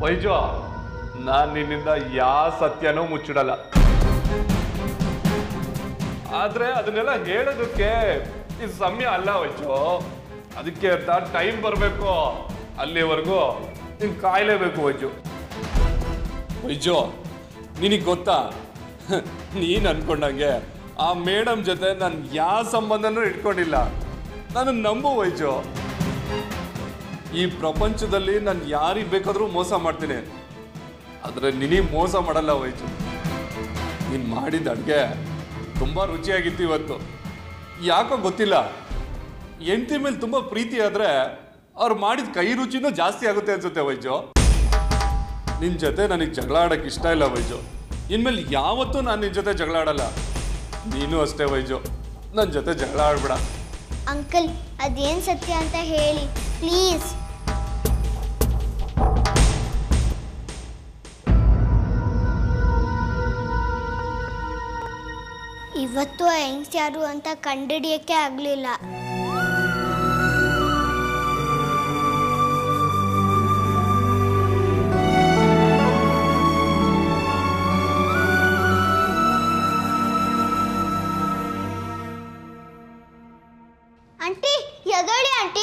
ವೈಜು ನಾನು ನಿನ್ನಿಂದ ಯಾವ ಸತ್ಯನೂ ಮುಚ್ಚಿಡಲ್ಲ ಆದ್ರೆ ಅದನ್ನೆಲ್ಲ ಹೇಳೋದಕ್ಕೆ ಇದು ಸಮಯ ಅಲ್ಲ ವೈಜು ಅದಕ್ಕೆ ಅಂತ ಟೈಮ್ ಬರಬೇಕು ಅಲ್ಲಿವರೆಗೂ ನೀನ್ ಕಾಯ್ಲೇಬೇಕು ವೈಜು ವೈಜು ನಿನಗೆ ಗೊತ್ತಾ ನೀನ್ ಅನ್ಕೊಂಡಂಗೆ ಆ ಮೇಡಮ್ ಜೊತೆ ನಾನು ಯಾವ ಸಂಬಂಧನೂ ಇಟ್ಕೊಂಡಿಲ್ಲ ನಾನು ನಂಬು ವೈಜು ಈ ಪ್ರಪಂಚದಲ್ಲಿ ನಾನು ಯಾರಿಗೆ ಬೇಕಾದ್ರೂ ಮೋಸ ಮಾಡ್ತೀನಿ ಆದರೆ ನಿನಗೆ ಮೋಸ ಮಾಡಲ್ಲ ವೈಜು ನೀನು ಮಾಡಿದ ಅಡುಗೆ ತುಂಬ ರುಚಿಯಾಗಿತ್ತು ಇವತ್ತು ಯಾಕೋ ಗೊತ್ತಿಲ್ಲ ಹೆಂಡತಿ ಮೇಲೆ ತುಂಬ ಪ್ರೀತಿ ಆದರೆ ಅವ್ರು ಮಾಡಿದ ಕೈ ರುಚಿನೂ ಜಾಸ್ತಿ ಆಗುತ್ತೆ ಅನ್ಸುತ್ತೆ ವೈಜು ನಿನ್ನ ಜೊತೆ ನನಗೆ ಜಗಳ ಆಡೋಕ್ಕೆ ಇಷ್ಟ ಇಲ್ಲ ವೈಜು ಇನ್ಮೇಲೆ ಯಾವತ್ತೂ ನಾನು ನಿನ್ನ ಜೊತೆ ಜಗಳ ಆಡಲ್ಲ ನೀನು ಅಷ್ಟೇ ವೈಜು ನನ್ನ ಜೊತೆ ಜಗಳ ಆಡ್ಬೇಡ ಅಂಕಲ್ ಅದೇನು ಸತ್ಯ ಅಂತ ಹೇಳಿ ಪ್ಲೀಸ್ ಇವತ್ತು ಆ ಹೆಂಗ್ಸ್ ಯಾರು ಅಂತ ಕಂಡಿಡಿಯಕ್ಕೆ ಆಗಲಿಲ್ಲ ಆಂಟಿ ಎದೋಳಿ ಆಂಟಿ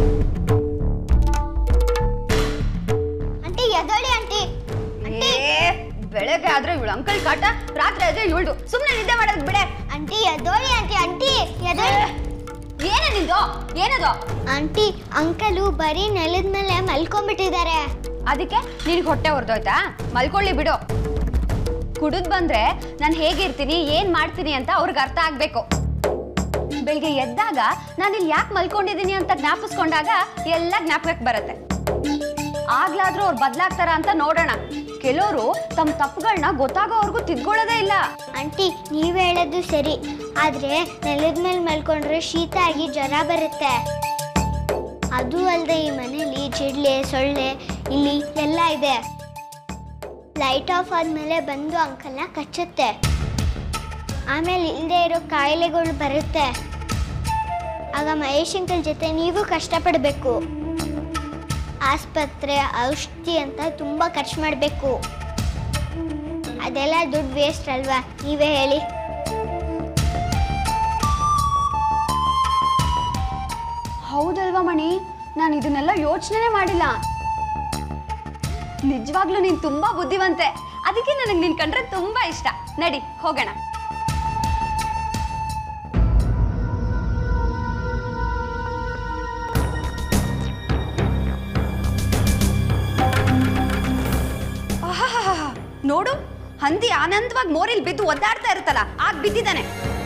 ಆಂಟಿ ಎದೋಳಿ ಆಂಟಿ ಏ ಬೆಳಗ್ಗೆ ಆದ್ರೆ ಇವಳು ಅಂಕಲ್ ಕಾಟ ರಾತ್ರಿ ಆದ್ರೆ ಇವಳು ಸುಮ್ಮನೆ ನಿದ್ದೆ ಮಾಡೋದು ಬಿಡೆ ಆಂಟಿ ಎದೋಳಿ ಆಂಟಿ ಆಂಟಿ ಎದೋಳಿ ಏನೇ ನಿಂದು ಏನದು ಆಂಟಿ ಅಂಕಲು ಬರೀ ನೆಲದ ಮೇಲೆ ಮಲ್ಕೊಂಡ್ಬಿಟ್ಟಿದ್ದಾರೆ ಅದಕ್ಕೆ ನಿನಗೆ ಹೊಟ್ಟೆ ಹೊರದೋಯ್ತಾ ಮಲ್ಕೊಳ್ಳಿ ಬಿಡು ಕುಡಿದ್ ಬಂದ್ರೆ ನಾನು ಹೇಗಿರ್ತೀನಿ ಏನ್ ಮಾಡ್ತೀನಿ ಅಂತ ಅವ್ರಿಗೆ ಅರ್ಥ ಆಗ್ಬೇಕು ಬೆಳಿಗ್ಗೆ ಎದ್ದಾಗ ನಾನು ಇಲ್ಲಿ ಯಾಕೆ ಮಲ್ಕೊಂಡಿದ್ದೀನಿ ಅಂತ ಜ್ಞಾಪಿಸ್ಕೊಂಡಾಗ ಎಲ್ಲ ಜ್ಞಾಪಕಕ್ಕೆ ಬರುತ್ತೆ ಆಗ್ಲಾದ್ರೂ ಅವ್ರು ಬದಲಾಗ್ತಾರ ಅಂತ ನೋಡೋಣ ಕೆಲವರು ತಮ್ಮ ತಪ್ಪುಗಳನ್ನ ಗೊತ್ತಾಗೋವರೆಗೂ ತಿದ್ಕೊಳ್ಳೋದೇ ಇಲ್ಲ ಆಂಟಿ ನೀವು ಹೇಳೋದು ಸರಿ ಆದ್ರೆ ನೆಲದ ಮೇಲೆ ಮಲ್ಕೊಂಡ್ರೆ ಶೀತ ಆಗಿ ಜ್ವರ ಬರುತ್ತೆ ಅದು ಅಲ್ಲದೆ ಈ ಮನೇಲಿ ಜಿಡ್ಲೆ ಸೊಳ್ಳೆ ಇಲಿ ಎಲ್ಲ ಇದೆ ಲೈಟ್ ಆಫ್ ಆದ್ಮೇಲೆ ಬಂದು ಅಂಕಲ್ನ ಕಚ್ಚುತ್ತೆ ಆಮೇಲೆ ಇಲ್ಲದೆ ಇರೋ ಕಾಯಿಲೆಗಳು ಬರುತ್ತೆ ಆಗ ಮಹೇಶ್ ಅಂಕಲ್ ಜೊತೆ ನೀವು ಕಷ್ಟಪಡಬೇಕು ಆಸ್ಪತ್ರೆ ಔಷಧಿ ಅಂತ ತುಂಬ ಖರ್ಚು ಮಾಡಬೇಕು ಅದೆಲ್ಲ ದುಡ್ಡು ವೇಸ್ಟ್ ಅಲ್ವಾ ನೀವೇ ಹೇಳಿ ಹೌದಲ್ವಾ ಮಣಿ ನಾನು ಇದನ್ನೆಲ್ಲ ಯೋಚನೆ ಮಾಡಿಲ್ಲ ನಿಜವಾಗ್ಲೂ ನೀನ್ ತುಂಬಾ ಬುದ್ಧಿವಂತೆ ಅದಕ್ಕೆ ನನಗೆ ನಿನ್ ಕಂಡ್ರೆ ತುಂಬಾ ಇಷ್ಟ ನಡಿ ಹೋಗೋಣ ಆಹಾಹಾಹಾ. ನೋಡು ಹಂದಿ ಆನಂದವಾಗಿ ಮೋರಿಲ್ ಬಿದ್ದು ಒದ್ದಾಡ್ತಾ ಇರುತ್ತಲ್ಲ ಆಗ ಬಿದ್ದಿದ್ದಾನೆ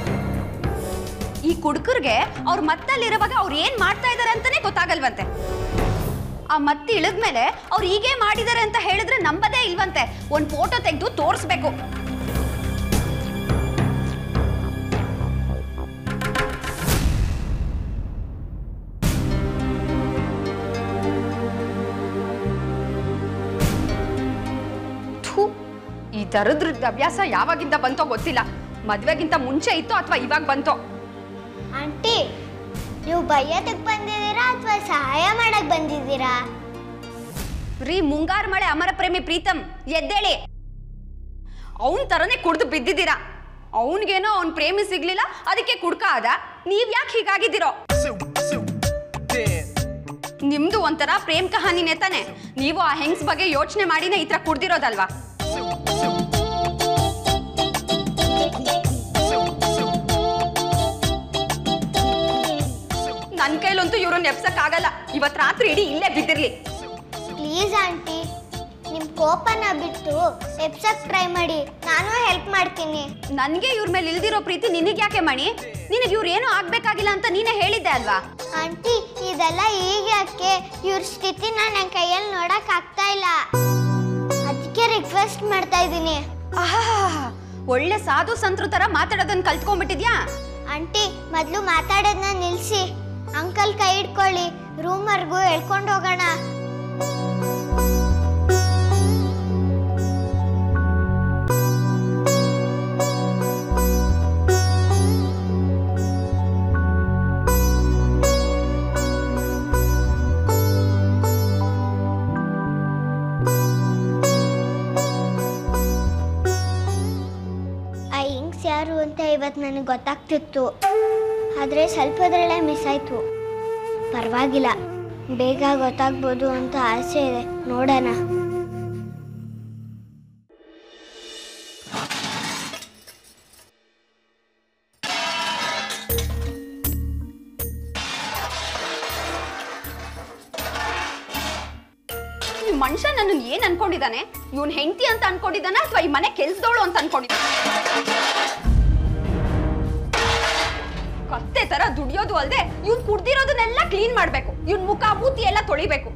ಈ ಕುಡುಕರ್ಗೆ ಅವ್ರ ಮತ್ತಲ್ಲಿರುವಾಗ ಅವ್ರು ಏನ್ ಮಾಡ್ತಾ ಇದಾರೆ ಅಂತಾನೆ ಗೊತ್ತಾಗಲ್ವಂತೆ ಆ ಮತ್ತೆ ಇಳಿದ್ಮೇಲೆ ಅವ್ರು ಹೀಗೆ ಮಾಡಿದಾರೆ ಅಂತ ಹೇಳಿದ್ರೆ ನಂಬದೇ ಇಲ್ವಂತೆ ಒಂದ್ ಫೋಟೋ ತೆಗೆದು ತೋರಿಸ್ಬೇಕು ಥು, ಈ ದರದ್ರ ಅಭ್ಯಾಸ ಯಾವಾಗಿಂದ ಬಂತೋ ಗೊತ್ತಿಲ್ಲ ಮದ್ವೆಗಿಂತ ಮುಂಚೆ ಇತ್ತೋ ಅಥವಾ ಇವಾಗ ಬಂತೋ ಆಂಟಿ ನೀವು ಬೈಯೋದಕ್ಕೆ ಬಂದಿದ್ದೀರಾ ಅಥವಾ ಸಹಾಯ ಮಾಡಕ್ ಬಂದಿದ್ದೀರಾ ರೀ ಮುಂಗಾರು ಮಳೆ ಅಮರ ಪ್ರೇಮಿ ಪ್ರೀತಮ್ ಎದ್ದೇಳಿ ಅವನ್ ತರನೇ ಕುಡ್ದು ಬಿದ್ದಿದ್ದೀರಾ ಅವನ್ಗೇನೋ ಅವ್ನ್ ಪ್ರೇಮಿ ಸಿಗ್ಲಿಲ್ಲ ಅದಕ್ಕೆ ಕುಡ್ಕ ಆದ ನೀವ್ ಯಾಕೆ ಹೀಗಾಗಿದ್ದೀರೋ ನಿಮ್ದು ಒಂಥರ ಪ್ರೇಮ್ ಕಹಾನಿನೇ ತಾನೆ ನೀವು ಆ ಹೆಂಗ್ಸ್ ಬಗ್ಗೆ ಯೋಚನೆ ಮಾಡಿನೇ ಈ ತರ ಕುಡ್ದಿರೋದಲ್ವಾ ನನ್ ಕೈಲಂತೂ ಇವ್ರನ್ನ ಎಪ್ಸಕ್ ಆಗಲ್ಲ ಇವತ್ ರಾತ್ರಿ ಇಡೀ ಇಲ್ಲೇ ಬಿದ್ದಿರ್ಲಿ ಪ್ಲೀಸ್ ಆಂಟಿ ನಿಮ್ಮ ಕೋಪನ ಬಿಟ್ಟು ಎಪ್ಸಕ್ ಟ್ರೈ ಮಾಡಿ ನಾನು ಹೆಲ್ಪ್ ಮಾಡ್ತೀನಿ ನನ್ಗೆ ಇವ್ರ ಮೇಲೆ ಇಲ್ದಿರೋ ಪ್ರೀತಿ ನಿನಗ್ ಯಾಕೆ ಮಣಿ ನಿನಗೆ ಇವ್ರು ಏನೂ ಆಗ್ಬೇಕಾಗಿಲ್ಲ ಅಂತ ನೀನೇ ಹೇಳಿದ್ದೆ ಅಲ್ವಾ ಆಂಟಿ ಇದೆಲ್ಲ ಈಗ ಯಾಕೆ ಇವ್ರ ಸ್ಥಿತಿನ ನನ್ನ ಕೈಯಲ್ಲಿ ನೋಡಕ್ ಆಗ್ತಾ ಇಲ್ಲ ಅದಕ್ಕೆ ರಿಕ್ವೆಸ್ಟ್ ಮಾಡ್ತಾ ಇದ್ದೀನಿ ಆಹಾಹಾಹಾ, ಒಳ್ಳೆ ಸಾಧು ಸಂತರು ತರ ಮಾತಾಡೋದನ್ನ ಕಲ್ತ್ಕೊಂಡ್ಬಿಟ್ಟಿದ್ಯಾ ಆಂಟಿ ಮೊದಲು ಮಾತಾಡೋದನ್ನ ನಿಲ್ಲಿಸಿ ಅಂಕಲ್ ಕೈ ಹಿಡ್ಕೊಳ್ಳಿ ರೂಮ್ವರೆಗೂ ಹೇಳ್ಕೊಂಡು ಹೋಗೋಣ ಇವಾಗ ನನಗೆ ಗೊತ್ತಾಗ್ತಿತ್ತು ಆದರೆ ಸ್ವಲ್ಪದ್ರಲ್ಲೇ ಮಿಸ್ ಆಯಿತು ಪರವಾಗಿಲ್ಲ ಬೇಗ ಗೊತ್ತಾಗ್ಬೋದು ಅಂತ ಆಸೆ ಇದೆ ನೋಡೋಣ ಈ ಮನುಷ್ಯ ನನ್ನ ಏನ್ ಅನ್ಕೊಂಡಿದ್ದಾನೆ ಇವನ್ ಹೆಂಡತಿ ಅಂತ ಅನ್ಕೊಂಡಿದ್ದಾನ ಅಥವಾ ಈ ಮನೆ ಕೆಲ್ಸದವಳು ಅಂತ ಅನ್ಕೊಂಡಿದ್ದಾನೆ ಕತ್ತೆ ತರ ದುಡಿಯೋದು ಅಲ್ದೆ ಇವ್ನ್ ಕುಡ್ದಿರೋದನ್ನೆಲ್ಲ ಕ್ಲೀನ್ ಮಾಡ್ಬೇಕು ಇವ್ನ್ ಮುಖ ಮೂತಿ ಎಲ್ಲ ತೊಳಿಬೇಕು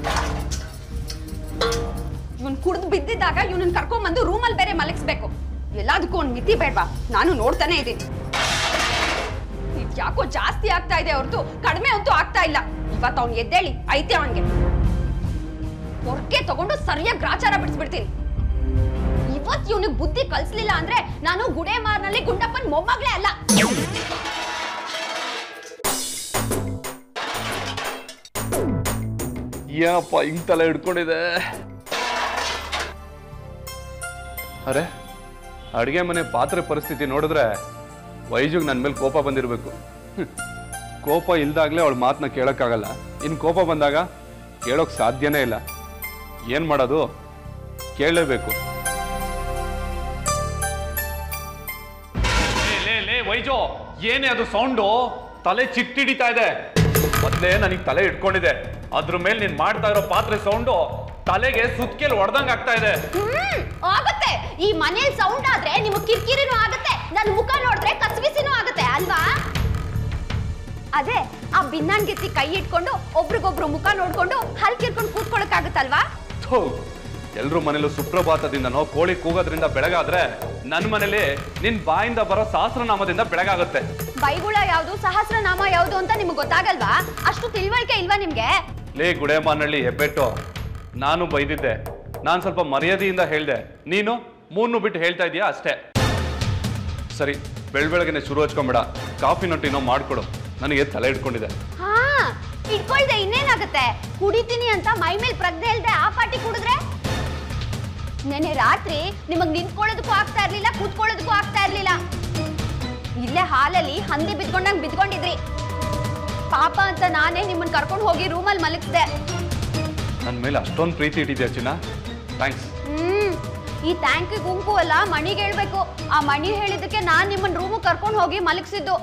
ಇವನ್ ಕುಡ್ದು ಬಿದ್ದಿದ್ದಾಗ ಇವನನ್ನ ಕರ್ಕೊಂಡ್ಬಂದು ರೂಮಲ್ಲಿ ಬೇರೆ ಮಲಗಿಸ್ಬೇಕು ಎಲ್ಲದಕ್ಕೂ ಒಂದ್ ಮಿತಿ ಬೇಡ್ವಾ ನಾನು ನೋಡ್ತಾನೆ ಇದ್ದೀನಿ ಇದ್ ಯಾಕೋ ಜಾಸ್ತಿ ಆಗ್ತಾ ಇದೆ ಹೊರತು ಕಡಿಮೆ ಅಂತೂ ಆಗ್ತಾ ಇಲ್ಲ ಇವತ್ತು ಅವ್ನ್ ಎದ್ದೇಳಿ ಐತೆ ಅವನ್ಗೆ ಹೊರಗೆ ತಗೊಂಡು ಸರಿಯಾಗಿ ಗ್ರಾಚಾರ ಬಿಡಿಸ್ಬಿಡ್ತೀನಿ ಇವತ್ ಇವನಿಗೆ ಬುದ್ಧಿ ಕಲ್ಸ್ಲಿಲ್ಲ ಅಂದ್ರೆ ನಾನು ಗುಡೇಮಾರ್ನಲ್ಲಿ ಗುಂಡಪ್ಪನ್ ಮೊಮ್ಮಗಳೇ ಅಲ್ಲ ಏನಪ್ಪ ಹಿಂಗ್ ತಲೆ ಹಿಡ್ಕೊಂಡಿದೆ ಅರೆ ಅಡುಗೆ ಮನೆ ಪಾತ್ರೆ ಪರಿಸ್ಥಿತಿ ನೋಡಿದ್ರೆ ವೈಜುಗ್ ನನ್ನ ಮೇಲೆ ಕೋಪ ಬಂದಿರಬೇಕು ಕೋಪ ಇಲ್ದಾಗ್ಲೇ ಅವಳ ಮಾತನ್ನ ಕೇಳೋಕ್ಕಾಗಲ್ಲ ಇನ್ನು ಕೋಪ ಬಂದಾಗ ಕೇಳೋಕ್ ಸಾಧ್ಯನೇ ಇಲ್ಲ ಏನು ಮಾಡೋದು ಕೇಳಲೇಬೇಕು ಲೇ ಲೇ ವೈಜೋ ಏನೇ ಅದು ಸೌಂಡು ತಲೆ ಚಿಟ್ಟಿಡಿತಾ ಇದೆ ಮೊದಲೇ ನನಗೆ ತಲೆ ಇಟ್ಕೊಂಡಿದೆ ಅದ್ರ ಮೇಲೆ ನೀನ್ ಮಾಡ್ತಾ ಇರೋ ಪಾತ್ರೆ ಸೌಂಡು ತಲೆಗೆ ಸುತ್ಕೆಲ್ ಹೊಡೆದಂಗ್ ಆಗ್ತಾ ಇದೆ ಹ್ಮ್ ಆಗತ್ತೆ ಈ ಮನೇಲಿ ಸೌಂಡ್ ಆದ್ರೆ ನಿಮಗೆ ಕಿರಿಕಿರಿನೂ ಆಗತ್ತೆ ನನ್ನ ಮುಖ ನೋಡಿದ್ರೆ ಕಸ್ವಿಸಿನೂ ಆಗತ್ತೆ ಅಲ್ವಾ ಅದೇ ಆ ಭಿನ್ನಾಣ್ಗೆತ್ತಿ ಕೈ ಇಟ್ಕೊಂಡು ಒಬ್ರಿಗೊಬ್ರು ಮುಖ ನೋಡ್ಕೊಂಡು ಹಲ್ ಕಿರ್ಕೊಂಡು ಕೂತ್ಕೊಳಕ್ಕಾಗತ್ತಲ್ವಾ ಥು, ಎಲ್ರ ಮನೇಲೂ ಸುಪ್ರಭಾತದಿಂದನೋ ಕೋಳಿ ಕೂಗೋದ್ರಿಂದ ಬೆಳಗಾದ್ರೆ ನನ್ನ ಮನೇಲಿ ನಿನ್ ಬಾಯಿಂದ ಬರೋ ಸಹಸ್ರನಾಮದಿಂದ ಬೆಳಗಾಗುತ್ತೆ ಬೈಗುಳ ಯಾವುದು ಸಹಸ್ರನಾಮ ಯಾವುದು ಅಂತ ನಿಮ್ಗೆ ಗೊತ್ತಾಗಲ್ವಾ ಅಷ್ಟು ತಿಳುವಳಿಕೆ ಇಲ್ವಾ ನಿಮ್ಗೆ ಲೇ ಗುಡೇಮಾನಹಳ್ಳಿ ಹೆಬ್ಬೆಟ್ಟು ನಾನು ಬೈದಿದ್ದೆ ನಾನು ಸ್ವಲ್ಪ ಮರ್ಯಾದೆಯಿಂದ ಹೇಳ್ದೆ ನೀನು ಮೂರ್ನು ಬಿಟ್ಟು ಹೇಳ್ತಾ ಇದೀಯಾ ಅಷ್ಟೇ ಸರಿ ಬೆಳ್ ಬೆಳಗ್ಗೆನೆ ಶುರು ಹಚ್ಕೊಂಬೇಡ ಕಾಫಿ ನೊಟ್ಟಿನೋ ಮಾಡ್ಕೊಡು ನನಗೆ ತಲೆ ಇಟ್ಕೊಂಡಿದೆ ಹಾ ಇಟ್ಕೊಳ್ದೆ ಇನ್ನೇನಾಗತ್ತೆ ಕುಡಿತೀನಿ ಅಂತ ಮೈ ಮೇಲೆ ಪ್ರಜ್ಞೆ ಇಲ್ದೆ ಆ ಪಾಟಿ ಕುಡಿದ್ರೆ ನೆನ್ನೆ ರಾತ್ರಿ ನಿಮಗ್ ನಿಂತ್ಕೊಳ್ಳೋದಕ್ಕೂ ಆಗ್ತಾ ಇರ್ಲಿಲ್ಲ ಕೂತ್ಕೊಳ್ಳೋದಕ್ಕೂ ಆಗ್ತಾ ಇರ್ಲಿಲ್ಲ ಇಲ್ಲೇ ಹಾಲಲ್ಲಿ ಹಂದಿ ಬಿದ್ಕೊಂಡಂಗ್ ಬಿದ್ಕೊಂಡಿದ್ರಿ ಪಾಪ ಅಂತ ನಾನೇ ನಿಮ್ಮನ್ನ ಕರ್ಕೊಂಡು ಹೋಗಿ ರೂಮಲ್ಲಿ ಮಲಗಿಸ್ದೆ ನನ್ನ ಮೇಲೆ ಅಷ್ಟೊಂದು ಪ್ರೀತಿ ಇಟ್ಟಿದ್ಯಾ ಚಿನ್ನ ಥ್ಯಾಂಕ್ಸ್ ಹ್ಮ್ ಈ ಟ್ಯಾಂಕಿ ಗುಂಪು ಅಲ್ಲ ಮಣಿಗೆ ಹೇಳ್ಬೇಕು ಆ ಮಣಿ ಹೇಳಿದಕ್ಕೆ ನಾನ್ ನಿಮ್ಮನ್ನ ರೂಮು ಕರ್ಕೊಂಡು ಹೋಗಿ ಮಲಗಿಸಿದ್ದು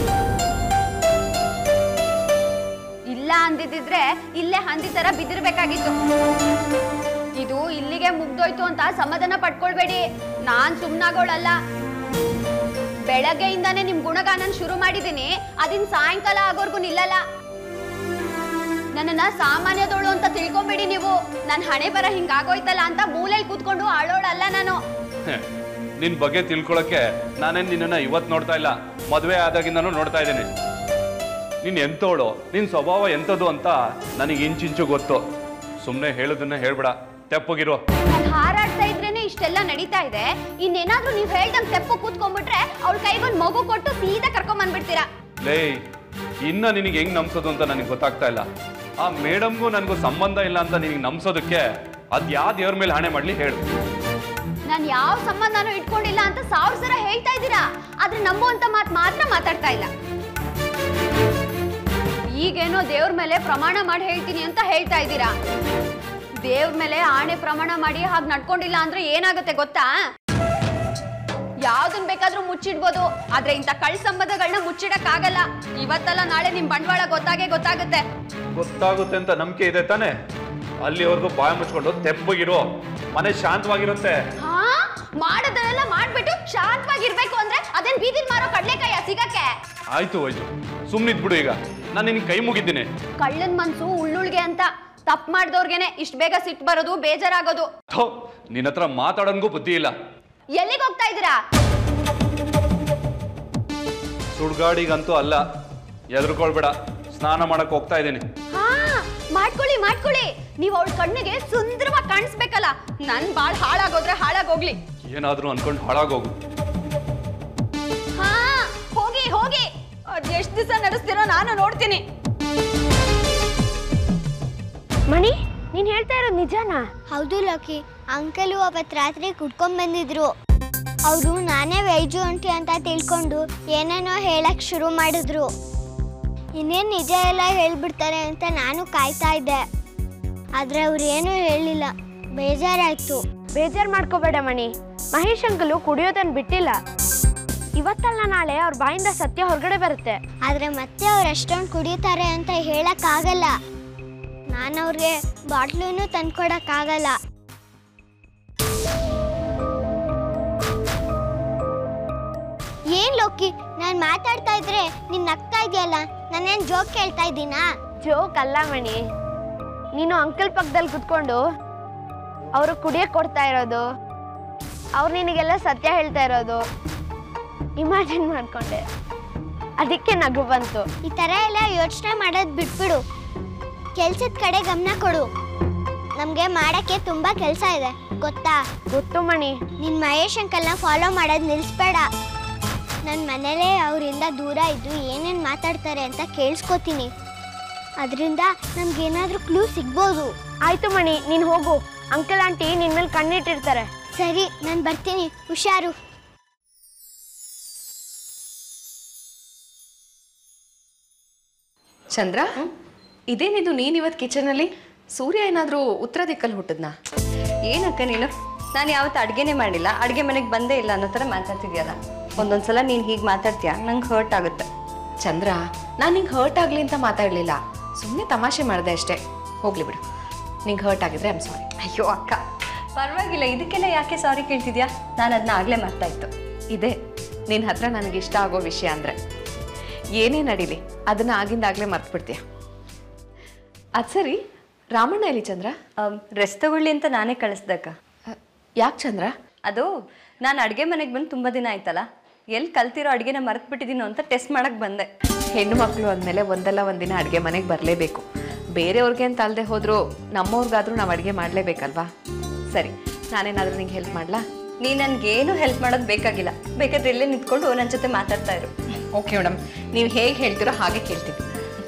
ಇಲ್ಲ ಅಂದಿದ್ದಿದ್ರೆ ಇಲ್ಲೇ ಹಂದಿ ತರ ಬಿದ್ದಿರ್ಬೇಕಾಗಿತ್ತು ಇದು ಇಲ್ಲಿಗೆ ಮುಗ್ದೋಯ್ತು ಅಂತ ಸಮಾಧಾನ ಪಡ್ಕೊಳ್ಬೇಡಿ ನಾನ್ ಸುಮ್ನಾಗೋಳಲ್ಲ ಬೆಳಗ್ಗೆಯಿಂದಾನೇ ನಿಮ್ ಗುಣಗಾನನ್ ಶುರು ಮಾಡಿದೀನಿ ಅದಿನ್ ಸಾಯಂಕಾಲ ಆಗೋರ್ಗು ನಿಲ್ಲಲ್ಲ ನನ್ನನ್ನ ಸಾಮಾನ್ಯದೋಳು ಅಂತ ತಿಳ್ಕೊಂಬೇಡಿ ನೀವು ನನ್ ಹಣೆ ಬರ ಹಿಂಗಾಗೋಯ್ತಲ್ಲ ಅಂತ ಮೂಲೆಯಲ್ಲಿ ಕೂತ್ಕೊಂಡು ಆಳೋಳಲ್ಲ ನಾನು ನಿನ್ ಬಗ್ಗೆ ತಿಳ್ಕೊಳಕ್ಕೆ ನಾನೇನ್ ನಿನ್ನನ್ನ ಇವತ್ತು ನೋಡ್ತಾ ಇಲ್ಲ ಮದುವೆ ಆದಾಗಿಂದನೂ ನೋಡ್ತಾ ಇದ್ದೀನಿ ನೀನ್ ಎಂತೋಳು ನಿನ್ ಸ್ವಭಾವ ಎಂಥದ್ದು ಅಂತ ನನಗೆ ಇಂಚಿಂಚು ಗೊತ್ತು ಸುಮ್ಮನೆ ಹೇಳೋದನ್ನ ಹೇಳ್ಬೇಡ ತೆಪ್ಪಗಿರೋ ನಾನ್ ಹಾರಾಡ್ತಾ ಇದ್ರೇನೆ ಇಷ್ಟೆಲ್ಲ ನಡೀತಾ ಇದೆ ಇನ್ನೇನಾದ್ರೂ ನೀವ್ ಹೇಳ್ದಂಗ್ ತೆಪ್ಪು ಕೂತ್ಕೊಂಡ್ಬಿಟ್ರೆ ಅವಳ ಕೈಗೊಂದ್ ಮಗು ಕೊಟ್ಟು ಸೀದಾ ಕರ್ಕೊಂಡ್ ಬಂದ್ಬಿಡ್ತೀರಾ ಲೇ ಇನ್ನ ನಿನಗೆ ಹೆಂಗ್ ನಂಬ್ಸೋದು ಅಂತ ನನಗೆ ಗೊತ್ತಾಗ್ತಾ ಇಲ್ಲ ಆ ಮೇಡಮ್ಗೂ ನನಗೂ ಸಂಬಂಧ ಇಲ್ಲ ಅಂತ ನಿನಗೆ ನಂಬ್ಸೋದಕ್ಕೆ ಅದ್ ಯಾವ ದೇವ್ರ ಮೇಲೆ ಹಣೆ ಮಾಡ್ಲಿ ಹೇಳು ನಾನ್ ಯಾವ ಸಂಬಂಧನೂ ಇಟ್ಕೊಂಡಿಲ್ಲ ಅಂತ ಸಾವಿರ ಸಲ ಹೇಳ್ತಾ ಇದ್ದೀರಾ ಆದ್ರೆ ನಂಬುವಂತ ಮಾತ್ ಮಾತ್ರ ಮಾತಾಡ್ತಾ ಇಲ್ಲ ಈಗೇನೋ ದೇವ್ರ ಮೇಲೆ ಪ್ರಮಾಣ ಮಾಡಿ ಹೇಳ್ತೀನಿ ಅಂತ ಹೇಳ್ತಾ ಇದ್ದೀರಾ ದೇವ್ರ ಮೇಲೆ ಆಣೆ ಪ್ರಮಾಣ ಮಾಡಿ ಹಾಗೆ ನಡ್ಕೊಂಡಿಲ್ಲ ಅಂದ್ರೆ ಏನಾಗುತ್ತೆ ಗೊತ್ತಾ ಯಾವ್ದನ್ ಬೇಕಾದ್ರೂ ಮುಚ್ಚಿಡ್ಬೋದು ಆದ್ರೆ ಇಂಥ ಕಳ್ ಸಂಬಂಧಗಳನ್ನ ಮುಚ್ಚಿಡಕ್ ಆಗಲ್ಲ ಇವತ್ತಲ್ಲ ನಾಳೆ ನಿಮ್ ಬಂಡವಾಳ ಗೊತ್ತಾಗೇ ಗೊತ್ತಾಗುತ್ತೆ ಗೊತ್ತಾಗುತ್ತೆ ಅಂತ ನಂಬಿಕೆ ಇದೆ ತಾನೆ ಅಲ್ಲಿವರೆಗೂ ಬಾಯಿ ಮುಚ್ಕೊಂಡು ತೆಪ್ಪಗಿರೋ ಮನೆ ಶಾಂತವಾಗಿರುತ್ತೆ ಹಾ ಮಾಡೋದನ್ನೆಲ್ಲ ಮಾಡ್ಬಿಟ್ಟು ಶಾಂತವಾಗಿರ್ಬೇಕು ಅಂದ್ರೆ ಅದೇನ್ ಬೀದಿಲ್ ಮಾರೋ ಕಡ್ಲೆಕಾಯ ಸಿಗಕ್ಕೆ ಆಯ್ತು ವೈಜು ಸುಮ್ಮನಿದ್ಬಿಡು ಈಗ ನಾನು ನಿನ್ ಕೈ ಮುಗಿದ್ದೀನಿ ಕಳ್ಳನ್ ಮನ್ಸು ಉಳ್ಳುಳ್ಗೆ ಅಂತ ತಪ್ಪು ಮಾಡ್ದವ್ರಿಗೆನೆ ಇಷ್ಟ ಬೇಗ ಸಿಟ್ಟು ಬರೋದು ಬೇಜಾರಾಗೋದು ಥೋ ನಿನ್ನ ಹತ್ರ ಮಾತಾಡೋನ್ಗೂ ಬುದ್ಧಿ ಇಲ್ಲ ಎಲ್ಲಿಗೆ ಹೋಗ್ತಾ ಇದ್ದೀರಾ ಸುಡ್ಗಾಡಿಗಂತೂ ಅಲ್ಲ ಎದುರ್ಕೊಳ್ಬೇಡ ಸ್ನಾನ ಮಾಡಕ್ ಹೋಗ್ತಾ ಇದ್ದೀನಿ ಹಾ ಮಾಡ್ಕೊಳ್ಳಿ ಮಾಡ್ಕೊಳ್ಳಿ ನೀವು ಅವಳ ಕಣ್ಣಿಗೆ ಸುಂದರವಾಗಿ ಕಾಣಿಸ್ಬೇಕಲ್ಲ ನನ್ ಬಾಳ್ ಹಾಳಾಗೋದ್ರೆ ಹಾಳಾಗೋಗ್ಲಿ ಏನಾದ್ರೂ ಅನ್ಕೊಂಡು ಹಾಳಾಗೋಗು ಹಾ ಹೋಗಿ ಹೋಗಿ ಅದ್ ಎಷ್ಟ್ ದಿವಸ ನಡೆಸ್ತೀರೋ ನಾನು ನೋಡ್ತೀನಿ ಮಣಿ ನೀನ್ ಹೇಳ್ತಾ ಇರೋದು ನಿಜನಾ ಹೌದು ಲೋಕಿ ಅಂಕಲು ಅವತ್ ರಾತ್ರಿ ಕುಡ್ಕೊಂಡ್ ಬಂದಿದ್ರು ಅವರು ನಾನೇ ವೈಜು ಅಂಟಿ ಅಂತ ತಿಳ್ಕೊಂಡು ಏನೇನೋ ಹೇಳಕ್ ಶುರು ಮಾಡಿದ್ರು ಇನ್ನೇನು ನಿಜ ಎಲ್ಲ ಹೇಳ್ಬಿಡ್ತಾರೆ ಅಂತ ನಾನು ಕಾಯ್ತಾ ಇದ್ದೆ ಆದ್ರೆ ಅವ್ರು ಏನೂ ಹೇಳಿಲ್ಲ ಬೇಜಾರಾಯ್ತು ಬೇಜಾರು ಮಾಡ್ಕೋಬೇಡ ಮಣಿ ಮಹೇಶ್ ಅಂಕಲು ಕುಡಿಯೋದನ್ನ ಬಿಟ್ಟಿಲ್ಲ ಇವತ್ತಲ್ಲ ನಾಳೆ ಅವ್ರ ಬಾಯಿಂದ ಸತ್ಯ ಹೊರಗಡೆ ಬರುತ್ತೆ ಆದ್ರೆ ಮತ್ತೆ ಅವ್ರು ಎಷ್ಟೊಂದು ಕುಡಿತಾರೆ ಅಂತ ಹೇಳಕ್ಕಾಗಲ್ಲ ನಾನು ಅವ್ರಿಗೆ ಬಾಟ್ಲೂ ತಂದ್ಕೊಡಕ್ಕಾಗಲ್ಲ ಏನ್ ಲೋಕಿ ನಾನು ಮಾತಾಡ್ತಾ ಇದ್ರೆ ನೀನ್ ನಗ್ತಾ ಇದೆಯಲ್ಲ ನಾನೇನ್ ಜೋಕ್ ಕೇಳ್ತಾ ಇದ್ದೀನಾ ಜೋಕ್ ಅಲ್ಲ ಮಣಿ ನೀನು ಅಂಕಲ್ ಪಕ್ಕದಲ್ಲಿ ಕುತ್ಕೊಂಡು ಅವರು ಕುಡಿಯಕ್ಕೆ ಕೊಡ್ತಾ ಇರೋದು ಅವ್ರು ನಿನಗೆಲ್ಲ ಸತ್ಯ ಹೇಳ್ತಾ ಇರೋದು ಇಮ್ಯಾಜಿನ್ ಮಾಡ್ಕೊಂಡೆ ಅದಕ್ಕೆ ನಗು ಬಂತು ಈ ತರ ಎಲ್ಲ ಯೋಚನೆ ಮಾಡೋದ್ ಬಿಟ್ಬಿಡು ಕೆಲ್ಸದ ಕಡೆ ಗಮನ ಕೊಡು ನಮ್ಗೆ ಮಾಡಕ್ಕೆ ತುಂಬಾ ಕೆಲಸ ಇದೆ ಗೊತ್ತಾ ಗೊತ್ತು ಮಣಿ ನಿನ್ ಮಹೇಶ್ ಅಂಕಲ್ನ ಫಾಲೋ ಮಾಡೋದ್ ನಿಲ್ಸ್ಬೇಡ ನನ್ನ ಮನೇಲೇ ಅವರಿಂದ ದೂರ ಇದ್ದು ಏನೇನು ಮಾತಾಡ್ತಾರೆ ಅಂತ ಕೇಳಿಸ್ಕೊತೀನಿ ಅದರಿಂದ ನಮ್ಗೇನಾದ್ರೂ ಕ್ಲೂ ಸಿಗ್ಬೋದು ಆಯ್ತು ಮಣಿ ನೀನು ಹೋಗು ಅಂಕಲ್ ಆಂಟಿ ನಿನ್ ಮೇಲೆ ಕಣ್ಣಿಟ್ಟಿರ್ತಾರೆ ಸರಿ ನಾನು ಬರ್ತೀನಿ ಹುಷಾರು ಚಂದ್ರ ಇದೇನಿದು ನೀನ್ ಇವತ್ತು ಕಿಚನಲ್ಲಿ ಸೂರ್ಯ ಏನಾದರೂ ಉತ್ತರ ದಿಕ್ಕಲ್ಲಿ ಹುಟ್ಟಿದ್ನಾ ಏನಕ್ಕ ನೀನು ನಾನು ಯಾವತ್ತು ಅಡುಗೆನೇ ಮಾಡಿಲ್ಲ ಅಡುಗೆ ಮನೆಗೆ ಬಂದೇ ಇಲ್ಲ ಅನ್ನೋ ಥರ ಮಾತಾಡ್ತಿದ್ಯಲ್ಲ ಒಂದೊಂದ್ಸಲ ನೀನು ಹೀಗೆ ಮಾತಾಡ್ತೀಯ ನಂಗೆ ಹರ್ಟ್ ಆಗುತ್ತೆ ಚಂದ್ರ ನಾನು ನಿಂಗೆ ಹರ್ಟ್ ಆಗಲಿ ಅಂತ ಮಾತಾಡಲಿಲ್ಲ ಸುಮ್ಮನೆ ತಮಾಷೆ ಮಾಡಿದೆ ಅಷ್ಟೇ ಹೋಗ್ಲಿ ಬಿಡು ನಿಂಗೆ ಹರ್ಟ್ ಆಗಿದ್ರೆ ಐಮ್ ಸಾರಿ ಅಯ್ಯೋ ಅಕ್ಕ ಪರವಾಗಿಲ್ಲ ಇದಕ್ಕೆಲ್ಲ ಯಾಕೆ ಸಾರಿ ಕೇಳ್ತಿದ್ಯಾ ನಾನು ಅದನ್ನ ಆಗಲೇ ಮಾಡ್ತಾ ಇತ್ತು ಇದೆ ನಿನ್ನ ಹತ್ರ ನನಗೆ ಇಷ್ಟ ಆಗೋ ವಿಷಯ ಅಂದರೆ ಏನೇ ನಡೀಲಿ ಅದನ್ನು ಆಗಿಂದಾಗಲೇ ಮರ್ತ್ಬಿಡ್ತೀಯ ಅದು ಸರಿ ರಾಮಣ್ಣ ಎಲ್ಲಿ ಚಂದ್ರ ರೆಸ್ಟ್ ತಗೊಳ್ಳಿ ಅಂತ ನಾನೇ ಕಳಿಸ್ದಕ್ಕ ಯಾಕೆ ಚಂದ್ರ ಅದು ನಾನು ಅಡುಗೆ ಮನೆಗೆ ಬಂದು ತುಂಬ ದಿನ ಆಯ್ತಲ್ಲ ಎಲ್ಲಿ ಕಲ್ತಿರೋ ಅಡುಗೆನ ಮರೆತು ಅಂತ ಟೆಸ್ಟ್ ಮಾಡಕ್ಕೆ ಬಂದೆ ಹೆಣ್ಣು ಮಕ್ಕಳು ಅಂದಮೇಲೆ ಒಂದಲ್ಲ ಒಂದಿನ ಅಡುಗೆ ಮನೆಗೆ ಬರಲೇಬೇಕು ಬೇರೆಯವ್ರಿಗೆ ಅಂತ ಅಲ್ಲದೆ ಹೋದರೂ ನಮ್ಮವ್ರಿಗಾದ್ರೂ ನಾವು ಅಡುಗೆ ಮಾಡಲೇಬೇಕಲ್ವಾ ಸರಿ ನಾನೇನಾದರೂ ನಿಂಗೆ ಹೆಲ್ಪ್ ಮಾಡಲಾ ನೀ ನನ್ಗೇನು ಹೆಲ್ಪ್ ಮಾಡೋದು ಬೇಕಾಗಿಲ್ಲ ಬೇಕಾದ್ರೆ ಇಲ್ಲೇ ನಿಂತ್ಕೊಂಡು ನನ್ನ ಜೊತೆ ಮಾತಾಡ್ತಾ ಇರು ಓಕೆ ಮೇಡಮ್ ನೀವು ಹೇಗೆ ಹೇಳ್ತೀರೋ ಹಾಗೆ ಕೇಳ್ತೀನಿ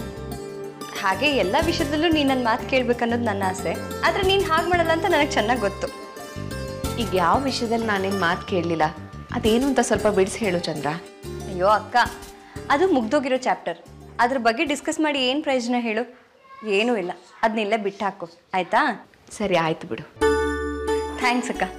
ಹಾಗೆ ಎಲ್ಲ ವಿಷಯದಲ್ಲೂ ನೀನು ನನ್ನ ಮಾತು ಕೇಳ್ಬೇಕನ್ನೋದು ನನ್ನ ಆಸೆ ಆದರೆ ನೀನು ಹಾಗೆ ಮಾಡಲ್ಲ ಅಂತ ನನಗೆ ಚೆನ್ನಾಗಿ ಗೊತ್ತು ಈಗ ಯಾವ ವಿಷಯದಲ್ಲಿ ನಾನೇನು ಮಾತು ಕೇಳಲಿಲ್ಲ ಅದೇನು ಅಂತ ಸ್ವಲ್ಪ ಬಿಡಿಸಿ ಹೇಳು ಚಂದ್ರ ಅಯ್ಯೋ ಅಕ್ಕ ಅದು ಮುಗ್ದೋಗಿರೋ ಚಾಪ್ಟರ್ ಅದ್ರ ಬಗ್ಗೆ ಡಿಸ್ಕಸ್ ಮಾಡಿ ಏನು ಪ್ರಯೋಜನ ಹೇಳು ಏನೂ ಇಲ್ಲ ಅದನ್ನೆಲ್ಲ ಬಿಟ್ಟು ಹಾಕು ಆಯ್ತಾ ಸರಿ ಆಯ್ತು ಬಿಡು ಥ್ಯಾಂಕ್ಸ್ ಅಕ್ಕ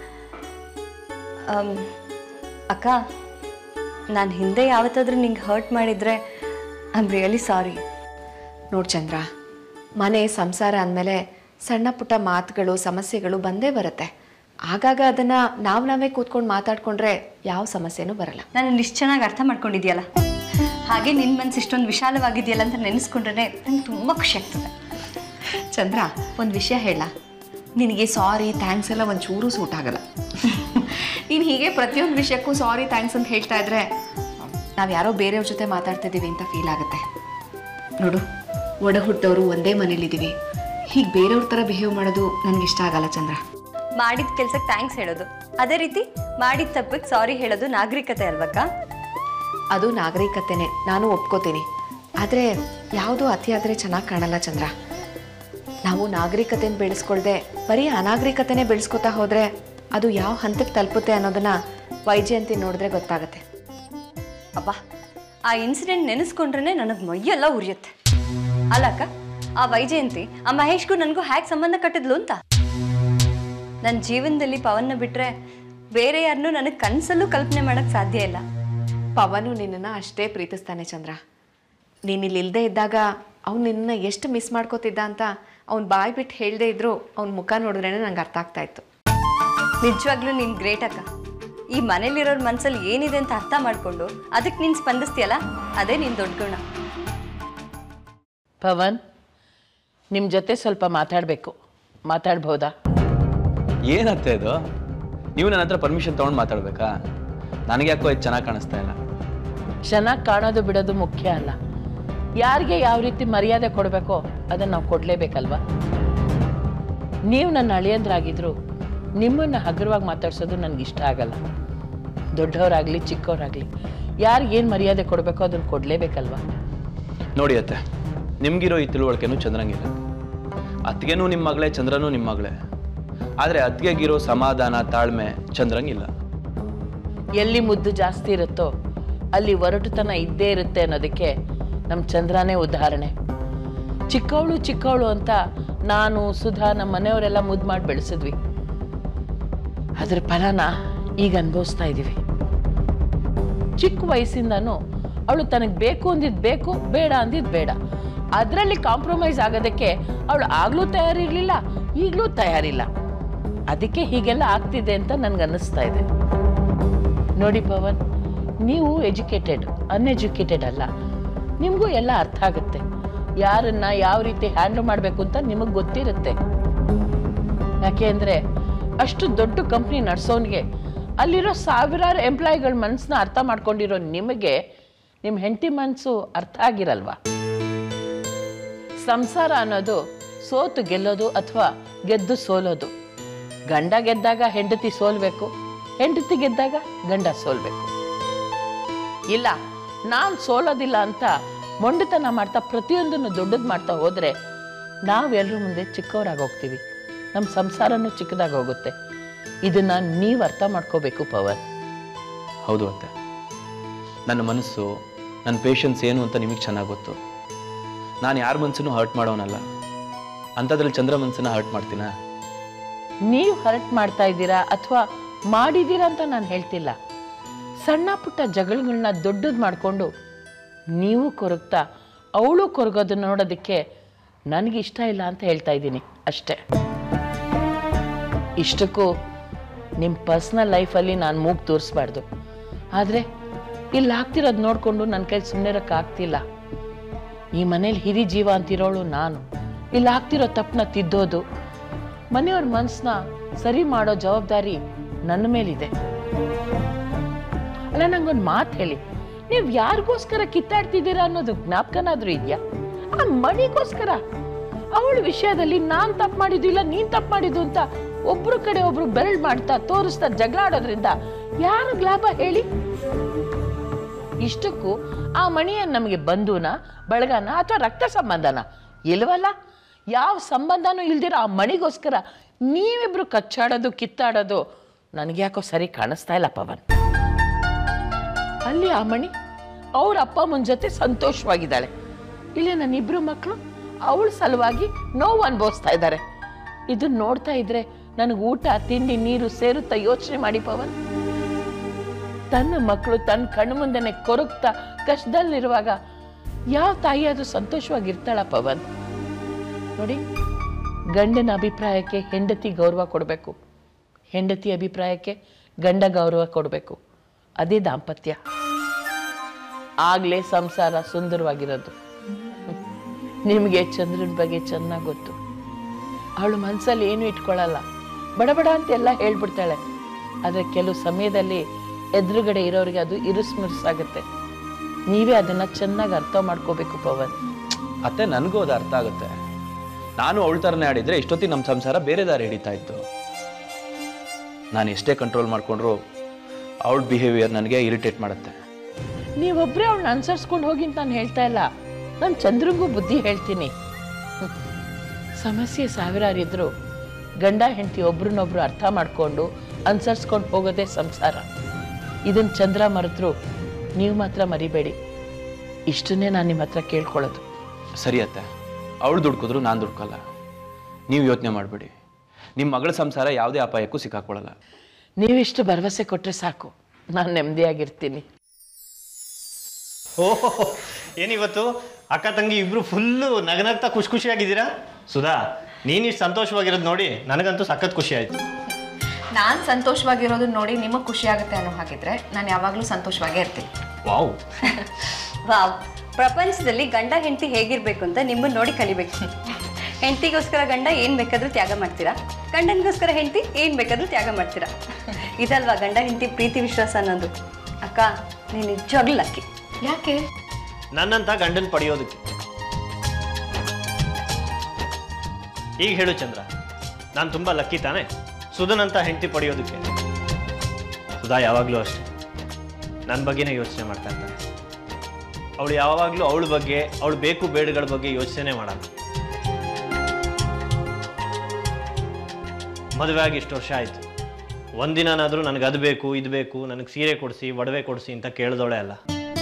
ಅಮ್, ಅಕ್ಕ ನಾನು ಹಿಂದೆ ಯಾವತ್ತಾದ್ರೂ ನಿಂಗೆ ಹರ್ಟ್ ಮಾಡಿದರೆ ಐ ಆಮ್ ರಿಯಲಿ ಸಾರಿ ನೋಡು ಚಂದ್ರ ಮನೆ ಸಂಸಾರ ಅಂದಮೇಲೆ ಸಣ್ಣ ಪುಟ್ಟ ಮಾತುಗಳು ಸಮಸ್ಯೆಗಳು ಬಂದೇ ಬರುತ್ತೆ ಆಗಾಗ ಅದನ್ನು ನಾವು ನಾವೇ ಕೂತ್ಕೊಂಡು ಮಾತಾಡ್ಕೊಂಡ್ರೆ ಯಾವ ಸಮಸ್ಯೆನೂ ಬರಲ್ಲ ನಾನು ಇಷ್ಟು ಚೆನ್ನಾಗಿ ಅರ್ಥ ಮಾಡ್ಕೊಂಡಿದ್ಯಲ್ಲ ಹಾಗೆ ನಿನ್ನ ಮನಸ್ಸು ಇಷ್ಟೊಂದು ವಿಶಾಲವಾಗಿದೆಯಲ್ಲ ಅಂತ ನೆನೆಸ್ಕೊಂಡ್ರೆ ನಂಗೆ ತುಂಬ ಖುಷಿ ಆಗ್ತದೆ ಚಂದ್ರ ಒಂದು ವಿಷಯ ಹೇಳ ನಿನಗೆ ಸಾರಿ ಥ್ಯಾಂಕ್ಸ್ ಎಲ್ಲ ಒಂಚೂರು ಸೂಟ್ ಆಗಲ್ಲ ನೀನು ಹೀಗೆ ಪ್ರತಿಯೊಂದು ವಿಷಯಕ್ಕೂ ಸಾರಿ ಥ್ಯಾಂಕ್ಸ್ ಅಂತ ಹೇಳ್ತಾ ಇದ್ರೆ ನಾವು ಯಾರೋ ಬೇರೆಯವ್ರ ಜೊತೆ ಮಾತಾಡ್ತಿದ್ದೀವಿ ಅಂತ ಫೀಲ್ ಆಗುತ್ತೆ ನೋಡು ಒಡ ಹುಟ್ಟವರು ಒಂದೇ ಮನೇಲಿದ್ದೀವಿ ಹೀಗೆ ಬೇರೆಯವ್ರ ಥರ ಬಿಹೇವ್ ಮಾಡೋದು ನನಗೆ ಇಷ್ಟ ಆಗಲ್ಲ ಚಂದ್ರ ಮಾಡಿದ ಕೆಲ್ಸಕ್ಕೆ ಥ್ಯಾಂಕ್ಸ್ ಹೇಳೋದು ಅದೇ ರೀತಿ ಮಾಡಿದ ತಪ್ಪಿಗೆ ಸಾರಿ ಹೇಳೋದು ನಾಗರಿಕತೆ ಅಲ್ವಕ್ಕ ಅದು ನಾಗರಿಕತೆನೇ ನಾನು ಒಪ್ಕೋತೀನಿ ಆದರೆ ಯಾವುದೂ ಅತಿಯಾದರೆ ಚೆನ್ನಾಗಿ ಕಾಣಲ್ಲ ಚಂದ್ರ ನಾವು ನಾಗರಿಕತೆನ ಬೆಳೆಸ್ಕೊಳ್ದೆ ಬರೀ ಅನಾಗರಿಕತೆನೇ ಬೆಳೆಸ್ಕೊತಾ ಹೋದರೆ ಅದು ಯಾವ ಹಂತಕ್ಕೆ ತಲುಪುತ್ತೆ ಅನ್ನೋದನ್ನ ವೈಜಯಂತಿ ನೋಡಿದ್ರೆ ಗೊತ್ತಾಗುತ್ತೆ ಅಪ್ಪ ಆ ಇನ್ಸಿಡೆಂಟ್ ನೆನೆಸ್ಕೊಂಡ್ರೆ ನನಗೆ ಮೈಯೆಲ್ಲ ಉರಿಯುತ್ತೆ ಅಲ್ಲಕ್ಕ ಆ ವೈಜಯಂತಿ ಆ ಮಹೇಶ್ಗೂ ನನಗೂ ಹ್ಯಾಕ್ ಸಂಬಂಧ ಕಟ್ಟಿದ್ಲು ಅಂತ ನನ್ನ ಜೀವನದಲ್ಲಿ ಪವನ್ನ ಬಿಟ್ರೆ ಬೇರೆ ಯಾರನ್ನೂ ನನಗೆ ಕನಸಲ್ಲೂ ಕಲ್ಪನೆ ಮಾಡೋಕ್ಕೆ ಸಾಧ್ಯ ಇಲ್ಲ ಪವನು ನಿನ್ನನ್ನು ಅಷ್ಟೇ ಪ್ರೀತಿಸ್ತಾನೆ ಚಂದ್ರ ನೀನು ಇಲ್ಲಿ ಇಲ್ಲದೆ ಇದ್ದಾಗ ಅವ್ನು ನಿನ್ನ ಎಷ್ಟು ಮಿಸ್ ಮಾಡ್ಕೋತಿದ್ದ ಅಂತ ಅವ್ನು ಬಾಯ್ ಬಿಟ್ಟು ಹೇಳದೇ ಇದ್ರು ಅವ್ನ ಮುಖ ನೋಡಿದ್ರೇ ನಂಗೆ ಅರ್ಥ ಆಗ್ತಾ ಇತ್ತು ನಿಜವಾಗ್ಲೂ ನೀನು ಗ್ರೇಟ್ ಅಕ್ಕ ಈ ಮನೇಲಿರೋರ್ ಮನ್ಸಲ್ಲಿ ಏನಿದೆ ಅಂತ ಅರ್ಥ ಮಾಡ್ಕೊಂಡು ಅದಕ್ಕೆ ನೀನು ಸ್ಪಂದಿಸ್ತೀಯಲ್ಲ ಅದೇ ನಿನ್ನ ದೊಡ್ಡ ಗುಣ ಪವನ್ ನಿಮ್ಮ ಜೊತೆ ಸ್ವಲ್ಪ ಮಾತಾಡಬೇಕು ಮಾತಾಡ್ಬೋದಾ ಏನತ್ತೆ ಇದು ನೀವು ನನ್ನ ಹತ್ರ ಪರ್ಮಿಷನ್ ತೊಗೊಂಡು ಮಾತಾಡ್ಬೇಕಾ ನನಗೆ ಯಾಕೋ ಇದು ಚೆನ್ನಾಗಿ ಕಾಣಿಸ್ತಾ ಇಲ್ಲ ಚೆನ್ನಾಗಿ ಕಾಣೋದು ಬಿಡೋದು ಮುಖ್ಯ ಅಲ್ಲ ಯಾರಿಗೆ ಯಾವ ರೀತಿ ಮರ್ಯಾದೆ ಕೊಡಬೇಕೋ ಅದನ್ನು ನಾವು ಕೊಡಲೇಬೇಕಲ್ವಾ ನೀವು ನನ್ನ ಅಳಿಯಂದ್ರಾಗಿದ್ರು ನಿಮ್ಮನ್ನು ಹಗುರವಾಗಿ ಮಾತಾಡ್ಸೋದು ನನಗೆ ಇಷ್ಟ ಆಗಲ್ಲ ದೊಡ್ಡವರಾಗಲಿ ಚಿಕ್ಕವರಾಗಲಿ ಯಾರಿಗೆ ಏನು ಮರ್ಯಾದೆ ಕೊಡಬೇಕೋ ಅದನ್ನು ಕೊಡಲೇಬೇಕಲ್ವಾ ನೋಡಿ ಅತ್ತೆ ನಿಮ್ಗಿರೋ ಈ ತಿಳುವಳಿಕೆನೂ ಚಂದ್ರಂಗಿಲ್ಲ ಅತ್ತಿಗೆನೂ ನಿಮ್ಮ ಮಗಳೇ ಚಂದ್ರನೂ ನಿಮ್ಮ ಮಗಳೇ ಆದರೆ ಅತ್ತಿಗೆಗಿರೋ ಸಮಾಧಾನ ತಾಳ್ಮೆ ಚಂದ್ರಂಗಿಲ್ಲ ಎಲ್ಲಿ ಮುದ್ದು ಜಾಸ್ತಿ ಇರುತ್ತೋ ಅಲ್ಲಿ ಒರಟುತನ ಇದ್ದೇ ಇರುತ್ತೆ ಅನ್ನೋದಕ್ಕೆ ನಮ್ಮ ಚಂದ್ರನೇ ಉದಾಹರಣೆ ಚಿಕ್ಕವಳು ಚಿಕ್ಕವಳು ಅಂತ ನಾನು ಸುಧಾ ನಮ್ಮ ಮನೆಯವರೆಲ್ಲ ಮುದ್ದು ಮಾಡಿ ಬೆಳೆಸಿದ್ವಿ ಅದ್ರ ಫಲನ ಈಗ ಅನುಭವಿಸ್ತಾ ಇದ್ದೀವಿ ಚಿಕ್ಕ ವಯಸ್ಸಿಂದನೂ ಅವಳು ತನಗೆ ಬೇಕು ಅಂದಿದ್ದು ಬೇಕು ಬೇಡ ಅಂದಿದ್ದು ಬೇಡ ಅದರಲ್ಲಿ ಕಾಂಪ್ರಮೈಸ್ ಆಗೋದಕ್ಕೆ ಅವಳು ಆಗಲೂ ತಯಾರಿರಲಿಲ್ಲ ಈಗಲೂ ತಯಾರಿಲ್ಲ ಅದಕ್ಕೆ ಹೀಗೆಲ್ಲ ಆಗ್ತಿದೆ ಅಂತ ನನ್ಗೆ ಅನ್ನಿಸ್ತಾ ಇದೆ ನೋಡಿ ಪವನ್ ನೀವು ಎಜುಕೇಟೆಡ್ ಅನ್ಎಜುಕೇಟೆಡ್ ಅಲ್ಲ ನಿಮಗೂ ಎಲ್ಲ ಅರ್ಥ ಆಗುತ್ತೆ ಯಾರನ್ನ ಯಾವ ರೀತಿ ಹ್ಯಾಂಡಲ್ ಮಾಡಬೇಕು ಅಂತ ನಿಮಗೆ ಗೊತ್ತಿರುತ್ತೆ ಯಾಕೆ ಅಂದರೆ ಅಷ್ಟು ದೊಡ್ಡ ಕಂಪ್ನಿ ನಡೆಸೋನಿಗೆ ಅಲ್ಲಿರೋ ಸಾವಿರಾರು ಎಂಪ್ಲಾಯಿಗಳ ಮನಸ್ಸನ್ನ ಅರ್ಥ ಮಾಡ್ಕೊಂಡಿರೋ ನಿಮಗೆ ನಿಮ್ಮ ಹೆಂಡತಿ ಮನಸ್ಸು ಅರ್ಥ ಆಗಿರಲ್ವಾ ಸಂಸಾರ ಅನ್ನೋದು ಸೋತು ಗೆಲ್ಲೋದು ಅಥವಾ ಗೆದ್ದು ಸೋಲೋದು ಗಂಡ ಗೆದ್ದಾಗ ಹೆಂಡತಿ ಸೋಲ್ಬೇಕು ಹೆಂಡತಿ ಗೆದ್ದಾಗ ಗಂಡ ಸೋಲ್ಬೇಕು ಇಲ್ಲ ನಾನು ಸೋಲೋದಿಲ್ಲ ಅಂತ ಮೊಂಡುತನ ಮಾಡ್ತಾ ಪ್ರತಿಯೊಂದನ್ನು ದೊಡ್ಡದು ಮಾಡ್ತಾ ಹೋದರೆ ನಾವೆಲ್ಲರ ಮುಂದೆ ಚಿಕ್ಕವರಾಗಿ ಹೋಗ್ತೀವಿ ನಮ್ಮ ಸಂಸಾರನೂ ಚಿಕ್ಕದಾಗಿ ಹೋಗುತ್ತೆ ಇದನ್ನ ನೀವು ಅರ್ಥ ಮಾಡ್ಕೋಬೇಕು ಪವನ್ ಹೌದು ಅತ್ತೆ ನನ್ನ ಮನಸ್ಸು ನನ್ನ ಪೇಷನ್ಸ್ ಏನು ಅಂತ ನಿಮಗೆ ಚೆನ್ನಾಗಿ ಗೊತ್ತು ನಾನು ಯಾರ ಮನಸ್ಸನ್ನು ಹರ್ಟ್ ಮಾಡೋನಲ್ಲ ಅಂಥದ್ರಲ್ಲಿ ಚಂದ್ರ ಮನಸ್ಸನ್ನ ಹರ್ಟ್ ಮಾಡ್ತೀನಾ ನೀವು ಹರ್ಟ್ ಮಾಡ್ತಾ ಇದ್ದೀರಾ ಅಥವಾ ಮಾಡಿದ್ದೀರಾ ಅಂತ ನಾನು ಹೇಳ್ತಿಲ್ಲ ಸಣ್ಣ ಪುಟ್ಟ ಜಗಳಗಳನ್ನ ದೊಡ್ಡದು ಮಾಡಿಕೊಂಡು ನೀವು ಕೊರಗ್ತಾ ಅವಳು ಕೊರಗೋದನ್ನ ನೋಡೋದಕ್ಕೆ ನನಗೆ ಇಷ್ಟ ಇಲ್ಲ ಅಂತ ಹೇಳ್ತಾ ಇದ್ದೀನಿ ಅಷ್ಟೇ ಇಷ್ಟಕ್ಕೂ ನಿಮ್ಮ ಪರ್ಸ್ನಲ್ ಲೈಫಲ್ಲಿ ನಾನು ಮೂಗು ತೋರಿಸ್ಬಾರ್ದು ಆದರೆ ಇಲ್ಲಿ ಆಗ್ತಿರೋದು ನೋಡಿಕೊಂಡು ನನ್ನ ಕೈ ಸುಮ್ಮನೆ ಆಗ್ತಿಲ್ಲ ಈ ಮನೇಲಿ ಹಿರಿ ಜೀವ ಅಂತಿರೋಳು ನಾನು ಇಲ್ಲಿ ಆಗ್ತಿರೋ ತಪ್ಪನ್ನ ತಿದ್ದೋದು ಮನೆಯವ್ರ ಮನಸ್ಸನ್ನ ಸರಿ ಮಾಡೋ ಜವಾಬ್ದಾರಿ ನನ್ನ ಮೇಲಿದೆ ಅಲ್ಲ ನಂಗೊಂದು ಮಾತು ಹೇಳಿ ನೀವು ಯಾರಿಗೋಸ್ಕರ ಕಿತ್ತಾಡ್ತಿದ್ದೀರಾ ಅನ್ನೋದು ಜ್ಞಾಪಕನಾದ್ರೂ ಇದೆಯಾ ಆ ಮಣಿಗೋಸ್ಕರ ಅವಳ ವಿಷಯದಲ್ಲಿ ನಾನ್ ತಪ್ಪು ಮಾಡಿದ್ದಿಲ್ಲ ನೀನ್ ತಪ್ಪು ಮಾಡಿದ್ದು ಅಂತ ಒಬ್ರು ಕಡೆ ಒಬ್ರು ಬೆರಳು ಮಾಡ್ತಾ ತೋರಿಸ್ತಾ ಜಗಳ ಆಡೋದ್ರಿಂದ ಯಾರಿಗ್ ಲಾಭ ಹೇಳಿ ಇಷ್ಟಕ್ಕೂ ಆ ಮಣಿಯನ್ ನಮಗೆ ಬಂಧುನ ಬಳಗನ ಅಥವಾ ರಕ್ತ ಸಂಬಂಧನ ಇಲ್ವಲ್ಲ ಯಾವ ಸಂಬಂಧನೂ ಇಲ್ದಿರೋ ಆ ಮಣಿಗೋಸ್ಕರ ನೀವಿಬ್ರು ಕಚ್ಚಾಡೋದು ಕಿತ್ತಾಡೋದು ನನಗೆ ಯಾಕೋ ಸರಿ ಕಾಣಿಸ್ತಾ ಇಲ್ಲ ಪವನ್ ಅಲ್ಲಿ ಆ ಮಣಿ ಅವ್ರ ಅಪ್ಪ ಅಮ್ಮನ ಜೊತೆ ಸಂತೋಷವಾಗಿದ್ದಾಳೆ ಇಲ್ಲಿ ನನ್ನ ಇಬ್ರು ಮಕ್ಕಳು ಅವಳ ಸಲುವಾಗಿ ನೋವು ಅನುಭವಿಸ್ತಾ ಇದ್ದಾರೆ ಇದನ್ನ ನೋಡ್ತಾ ಇದ್ರೆ ನನಗೆ ಊಟ ತಿಂಡಿ ನೀರು ಸೇರುತ್ತಾ ಯೋಚನೆ ಮಾಡಿ ಪವನ್ ತನ್ನ ಮಕ್ಕಳು ತನ್ನ ಕಣ್ಣು ಮುಂದೆನೆ ಕೊರಗ್ತಾ ಕಷ್ಟದಲ್ಲಿರುವಾಗ ಯಾವ ತಾಯಿ ಅದು ಸಂತೋಷವಾಗಿರ್ತಾಳ ಪವನ್ ನೋಡಿ ಗಂಡನ ಅಭಿಪ್ರಾಯಕ್ಕೆ ಹೆಂಡತಿ ಗೌರವ ಕೊಡಬೇಕು ಹೆಂಡತಿ ಅಭಿಪ್ರಾಯಕ್ಕೆ ಗಂಡ ಗೌರವ ಕೊಡಬೇಕು ಅದೇ ದಾಂಪತ್ಯ ಆಗ್ಲೇ ಸಂಸಾರ ಸುಂದರವಾಗಿರೋದು ನಿಮಗೆ ಚಂದ್ರನ ಬಗ್ಗೆ ಚೆನ್ನಾಗಿ ಗೊತ್ತು ಅವಳು ಮನಸ್ಸಲ್ಲಿ ಏನು ಇಟ್ಕೊಳ್ಳಲ್ಲ ಬಡಬಡ ಅಂತ ಎಲ್ಲ ಹೇಳ್ಬಿಡ್ತಾಳೆ ಆದರೆ ಕೆಲವು ಸಮಯದಲ್ಲಿ ಎದುರುಗಡೆ ಇರೋರಿಗೆ ಅದು ಇರುಸ್ಮಿರುಸಾಗುತ್ತೆ ನೀವೇ ಅದನ್ನ ಚೆನ್ನಾಗಿ ಅರ್ಥ ಮಾಡ್ಕೋಬೇಕು ಪವನ್ ಅತ್ತೆ ನನಗೂ ಅದು ಅರ್ಥ ಆಗುತ್ತೆ ನಾನು ಅವಳ ಥರನೇ ಆಡಿದ್ರೆ ಇಷ್ಟೊತ್ತಿಗೆ ನಮ್ಮ ಸಂಸಾರ ಬೇರೆ ದಾರಿ ಹಿಡಿತಾ ಇತ್ತು ನಾನು ಎಷ್ಟೇ ಕಂಟ್ರೋಲ್ ಮಾಡಿಕೊಂಡ್ರು ಅವಳ ಬಿಹೇವಿಯರ್ ನನಗೆ ಇರಿಟೇಟ್ ಮಾಡುತ್ತೆ ನೀವೊಬ್ಬರೇ ಅವಳನ್ನ ಅನುಸರಿಸ್ಕೊಂಡು ಹೋಗಿ ಅಂತ ನಾನು ಹೇಳ್ತಾ ಇಲ್ಲ ನಾನು ಚಂದ್ರಂಗೂ ಬುದ್ಧಿ ಹೇಳ್ತೀನಿ ಹ್ಮ್. ಸಮಸ್ಯೆ ಸಾವಿರಾರು ಇದ್ರು ಗಂಡ ಹೆಂಡತಿ ಒಬ್ರನ್ನೊಬ್ರು ಅರ್ಥ ಮಾಡ್ಕೊಂಡು ಅನುಸರಿಸ್ಕೊಂಡು ಹೋಗೋದೇ ಸಂಸಾರ ಇದನ್ನ ಚಂದ್ರ ಮರೆತರು ನೀವು ಮಾತ್ರ ಮರಿಬೇಡಿ ಇಷ್ಟನ್ನೇ ನಾನು ನಿಮ್ಮ ಹತ್ರ ಕೇಳ್ಕೊಳ್ಳೋದು ಸರಿ ಅತ್ತೆ ಅವಳು ದುಡ್ಕಿದ್ರು ನಾನು ದುಡ್ಕಲ್ಲ ನೀವು ಯೋಚನೆ ಮಾಡಬೇಡಿ ನಿಮ್ಮ ಮಗಳ ಸಂಸಾರ ಯಾವುದೇ ಅಪಾಯಕ್ಕೂ ಸಿಕ್ಕಾಕೊಳ್ಳಲ್ಲ ನೀವಿಷ್ಟು ಭರವಸೆ ಕೊಟ್ಟರೆ ಸಾಕು ನಾನು ನೆಮ್ಮದಿಯಾಗಿರ್ತೀನಿ ಓಹೋ ಏನಿವತ್ತು ಅಕ್ಕ ತಂಗಿ ಇಬ್ರು ಫುಲ್ಲು ನಗನಗ್ತಾ ಖುಷಿ ಖುಷಿಯಾಗಿದ್ದೀರಾ ಸುಧಾ ನೀನಿಷ್ಟು ಸಂತೋಷವಾಗಿರೋದು ನೋಡಿ ನನಗಂತೂ ಸಖತ್ ಖುಷಿ ಆಯ್ತು ನಾನು ಸಂತೋಷವಾಗಿರೋದು ನೋಡಿ ನಿಮಗೆ ಖುಷಿ ಆಗುತ್ತೆ ಅನ್ನೋ ಹಾಗಿದ್ರೆ ನಾನು ಯಾವಾಗಲೂ ಸಂತೋಷವಾಗೇ ಇರ್ತೀನಿ ವಾವ್ ವಾವ್ ಪ್ರಪಂಚದಲ್ಲಿ ಗಂಡ ಹೆಂಡತಿ ಹೇಗಿರ್ಬೇಕು ಅಂತ ನಿಮ್ಮನ್ನ ನೋಡಿ ಕಲಿಬೇಕು ಹೆಂಡತಿಗೋಸ್ಕರ ಗಂಡ ಏನು ಬೇಕಾದರೂ ತ್ಯಾಗ ಮಾಡ್ತೀರಾ ಗಂಡನಿಗೋಸ್ಕರ ಹೆಂಡತಿ ಏನು ಬೇಕಾದರೂ ತ್ಯಾಗ ಮಾಡ್ತೀರಾ ಇದಲ್ವಾ ಗಂಡ ಹೆಂಡತಿ ಪ್ರೀತಿ ವಿಶ್ವಾಸ ಅನ್ನೋದು ಅಕ್ಕ ನೀನು ನಿಜವಾಗ್ಲೂ ಲಕ್ಕಿ ಯಾಕೆ ನನ್ನಂತ ಗಂಡನ್ ಪಡೆಯೋದಕ್ಕೆ ಈಗ ಹೇಳು ಚಂದ್ರ ನಾನು ತುಂಬ ಲಕ್ಕಿ ತಾನೆ ಸುಧನಂತ ಹೆಂಡತಿ ಪಡೆಯೋದಕ್ಕೆ ಸುಧಾ ಯಾವಾಗಲೂ ಅಷ್ಟೇ ನನ್ನ ಬಗ್ಗೆನೇ ಯೋಚನೆ ಮಾಡ್ತಾ ಇರ್ತಾನೆ ಅವಳು ಯಾವಾಗಲೂ ಅವಳ ಬಗ್ಗೆ ಅವಳು ಬೇಕು ಬೇಡಗಳ ಬಗ್ಗೆ ಯೋಚನೆ ಮಾಡಲ್ಲ ಮದುವೆ ಆಗಿ ಇಷ್ಟು ವರ್ಷ ಆಯಿತು ಒಂದಿನಾದ್ರೂ ನನಗೆ ಅದು ಬೇಕು ಇದು ಬೇಕು ನನಗೆ ಸೀರೆ ಕೊಡಿಸಿ ಒಡವೆ ಕೊಡಿಸಿ ಅಂತ ಕೇಳ್ದೋಳೆ ಅಲ್ಲ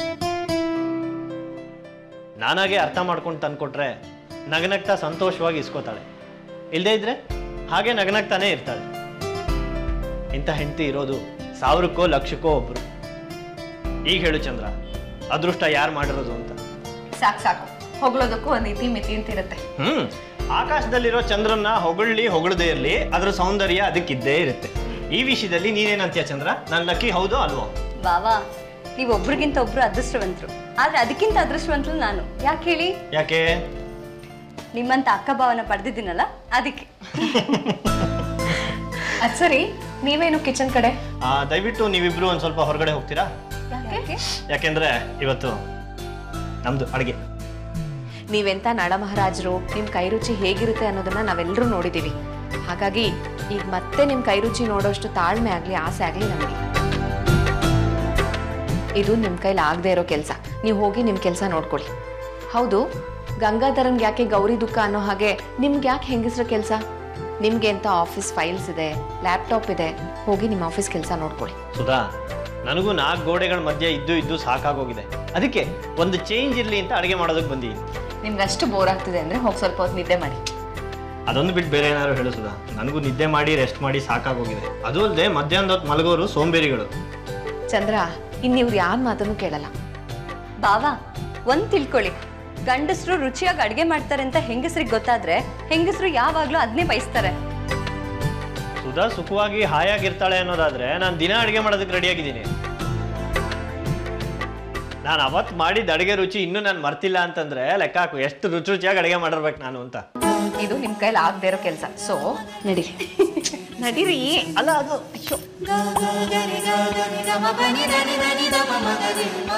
ನಾನಾಗೆ ಅರ್ಥ ಮಾಡ್ಕೊಂಡು ತಂದ್ಕೊಟ್ರೆ ನಗನಗ್ತಾ ಸಂತೋಷವಾಗಿ ಇಸ್ಕೋತಾಳೆ ಇಲ್ಲದೇ ಇದ್ರೆ ಹಾಗೆ ನಗನಗ್ತಾನೆ ಇರ್ತಾಳೆ ಇಂಥ ಹೆಂಡತಿ ಇರೋದು ಸಾವಿರಕ್ಕೋ ಲಕ್ಷಕ್ಕೋ ಒಬ್ರು ಈಗ ಹೇಳು ಚಂದ್ರ ಅದೃಷ್ಟ ಯಾರು ಮಾಡಿರೋದು ಅಂತ ಸಾಕು ಸಾಕು ಹೊಗಳೋದಕ್ಕೂ ಒಂದು ಇತಿ ಮಿತಿ ಅಂತ ಇರುತ್ತೆ ಹ್ಮ್ ಆಕಾಶದಲ್ಲಿರೋ ಚಂದ್ರನ್ನ ಹೊಗಳ್ಳಿ ಹೊಗಳದೇ ಇರಲಿ ಅದ್ರ ಸೌಂದರ್ಯ ಅದಕ್ಕಿದ್ದೇ ಇರುತ್ತೆ ಈ ವಿಷಯದಲ್ಲಿ ನೀನೇನಂತೀಯ ಚಂದ್ರ ನಾನು ಲಕ್ಕಿ ಹೌದೋ ಅಲ್ವೋ ಬಾವಾ ನೀವು ಒಬ್ರಿಗಿಂತ ಒಬ್ರು ಅದೃಷ್ಟವಂತರು ಆದ್ರೆ ಅದಕ್ಕಿಂತ ಅದೃಷ್ಟವಂತರು ನಾನು ಯಾಕೆ ಹೇಳಿ ಯಾಕೆ ನಿಮ್ಮಂತ ಅಕ್ಕ ಭಾವನ ಪಡೆದಿದ್ದೀನಲ್ಲ ಅದಕ್ಕೆ ಅದ್ ಸರಿ ನೀವೇನು ಕಿಚನ್ ಕಡೆ ಆ, ದಯವಿಟ್ಟು ನೀವಿಬ್ರು ಒಂದ್ ಸ್ವಲ್ಪ ಹೊರಗಡೆ ಹೋಗ್ತೀರಾ ಯಾಕೆ ಯಾಕೆಂದ್ರೆ ಇವತ್ತು ನಮ್ದು ಅಡಿಗೆ ನೀವೆಂತ ನಳ ಮಹಾರಾಜರು ನಿಮ್ಮ ಕೈ ರುಚಿ ಹೇಗಿರುತ್ತೆ ಅನ್ನೋದನ್ನ ನಾವೆಲ್ಲರೂ ನೋಡಿದ್ದೀವಿ ಹಾಗಾಗಿ ಈಗ ಮತ್ತೆ ನಿಮ್ಮ ಕೈ ರುಚಿ ನೋಡೋಷ್ಟು ತಾಳ್ಮೆ ಆಗಲಿ ಆಸೆ ಆಗಲಿ ನಮಗೆ ಇದು ನಿಮ್ಮ ಕೈಲಿ ಆಗದೆ ಇರೋ ಕೆಲಸ ನೀವು ಹೋಗಿ ನಿಮ್ಮ ಕೆಲಸ ನೋಡ್ಕೊಳ್ಳಿ ಹೌದು ಗಂಗಾಧರನ್ಗೆ ಯಾಕೆ ಗೌರಿ ದುಃಖ ಅನ್ನೋ ಹಾಗೆ ನಿಮ್ಗೆ ಯಾಕೆ ಹೆಂಗಸ್ರ ಕೆಲಸ ನಿಮ್ಗೆ ಅಂತ ಆಫೀಸ್ ಫೈಲ್ಸ್ ಇದೆ ಲ್ಯಾಪ್ಟಾಪ್ ಇದೆ ಹೋಗಿ ನಿಮ್ಮ ಆಫೀಸ್ ಕೆಲಸ ನೋಡ್ಕೊಳ್ಳಿ ಸುಧಾ ನನಗೂ ನಾಲ್ಕು ಗೋಡೆಗಳ ಮಧ್ಯೆ ಇದ್ದು ಇದ್ದು ಸಾಕಾಗೋಗಿದೆ ಅದಕ್ಕೆ ಒಂದು ಚೇಂಜ್ ಇರ್ಲಿ ಅಂತ ಅಡಿಗೆ ಮಾಡೋದಕ್ಕೆ ಬಂದಿದ್ದೀನಿ ನಿಮ್ಗೆ ಅಷ್ಟು ಬೋರ್ ಆಗ್ತಿದೆ ಅಂದರೆ ಹೋಗಿ ಸ್ವಲ್ಪ ಹೊತ್ತು ನಿದ್ದೆ ಮಾಡಿ ಅದೊಂದು ಬಿಟ್ಟು ಬೇರೆ ಏನಾದ್ರು ಹೇಳು ಸುಧಾ ನನಗೂ ನಿದ್ದೆ ಮಾಡಿ ರೆಸ್ಟ್ ಮಾಡಿ ಸಾಕಾಗೋಗಿದೆ ಅದು ಅಲ್ಲದೆ ಮಧ್ಯಾಹ್ನದ ಹೊತ್ತು ಮಲಗೋರು ಸೋಂಬೇರಿಗಳು ಚಂದ್ರ ಇನ್ನು ಇವ್ರು ಯಾರ ಮಾತನ್ನು ಕೇಳಲ್ಲ ಬಾವಾ ಒಂದ್ ತಿಳ್ಕೊಳ್ಳಿ ಗಂಡಸರು ರುಚಿಯಾಗಿ ಅಡ್ಗೆ ಮಾಡ್ತಾರೆ ಅಂತ ಹೆಂಗಸ್ರಿಗೆ ಗೊತ್ತಾದ್ರೆ ಹೆಂಗಸರು ಯಾವಾಗ್ಲೂ ಅದನ್ನೇ ಬಯಸ್ತಾರೆ ಸುಧಾ ಸುಖವಾಗಿ ಹಾಯಾಗಿರ್ತಾಳೆ ಅನ್ನೋದಾದ್ರೆ ನಾನು ದಿನ ಅಡುಗೆ ಮಾಡೋದಕ್ಕೆ ರೆಡಿಯಾಗಿದ್ದೀನಿ ನಾನು ಅವತ್ತು ಮಾಡಿದ ಅಡುಗೆ ರುಚಿ ಇನ್ನೂ ನಾನು ಮರ್ತಿಲ್ಲ ಅಂತಂದ್ರೆ ಲೆಕ್ಕ ಹಾಕು ಎಷ್ಟು ರುಚಿ ರುಚಿಯಾಗಿ ಅಡುಗೆ ಮಾಡಿರ್ಬೇಕು ನಾನು ಅಂತ ಇದು ನಿಮ್ಮ ಕೈಲಿ ಆಗದೆ ಇರೋ ಕೆಲಸ ಸೊ ನಡೀರಿ ನಡೀರಿ ಅಲ್ಲ ಅದು ಅಯ್ಯೋ ಗ ಗ ಗ ರಿ ಗ ಗ ರಿ ಗ ಮ ಪ ನಿ ದ ನಿ ದ ನಿ ದ ಪ ಮ ಗ ರಿ ಮ